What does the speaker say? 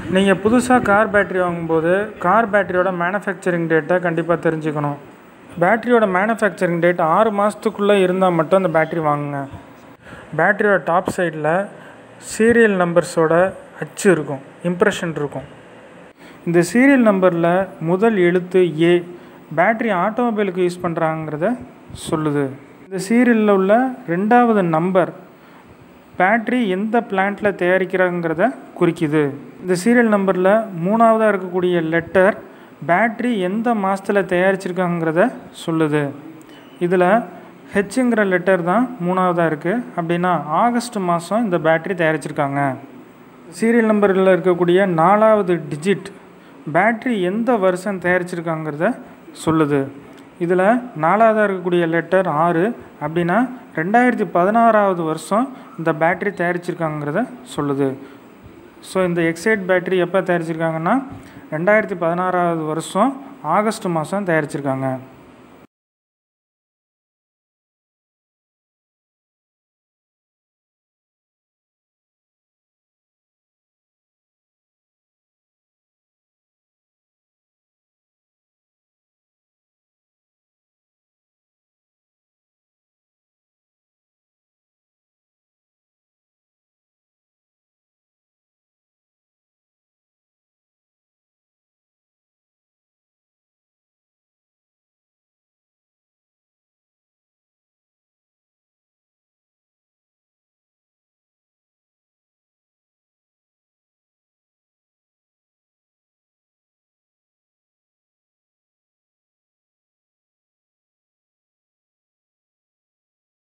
நீங்கள் புதுசாக car battery வாங்கும்போது கார் பேட்டரியோட மேனுஃபேக்சரிங் டேட்டை கண்டிப்பாக தெரிஞ்சுக்கணும் பேட்டரியோட மேனுஃபேக்சரிங் டேட் ஆறு மாதத்துக்குள்ளே இருந்தால் மட்டும் அந்த பேட்டரி வாங்குங்க பேட்டரியோட டாப் சைடில் சீரியல் நம்பர்ஸோட அச்சு இருக்கும் இம்ப்ரெஷன் இருக்கும் இந்த சீரியல் நம்பரில் முதல் எழுத்து ஏ பேட்டரி ஆட்டோமொபைலுக்கு யூஸ் பண்ணுறாங்கிறத சொல்லுது இந்த சீரியலில் உள்ள ரெண்டாவது நம்பர் பேட்ரி எந்த பிளான்ட்டில் தயாரிக்கிறாங்கிறத குறிக்குது இந்த சீரியல் நம்பரில் மூணாவதாக இருக்கக்கூடிய லெட்டர் பேட்ரி எந்த மாதத்தில் தயாரிச்சிருக்காங்கிறத சொல்லுது இதில் ஹெச்ங்கிற லெட்டர் தான் மூணாவதாக இருக்குது அப்படின்னா ஆகஸ்ட் மாதம் இந்த பேட்ரி தயாரிச்சிருக்காங்க சீரியல் நம்பரில் இருக்கக்கூடிய நாலாவது டிஜிட் பேட்ரி எந்த வருஷம் தயாரிச்சிருக்காங்கிறத சொல்லுது இதில் நாலாவதாக இருக்கக்கூடிய லெட்டர் ஆறு அப்படின்னா ரெண்டாயிரத்தி பதினாறாவது வருஷம் இந்த பேட்ரி தயாரிச்சிருக்காங்கிறத சொல்லுது ஸோ இந்த எக்ஸைட் பேட்ரி எப்போ தயாரிச்சிருக்காங்கன்னா ரெண்டாயிரத்தி பதினாறாவது வருஷம் ஆகஸ்ட் மாதம் தயாரிச்சிருக்காங்க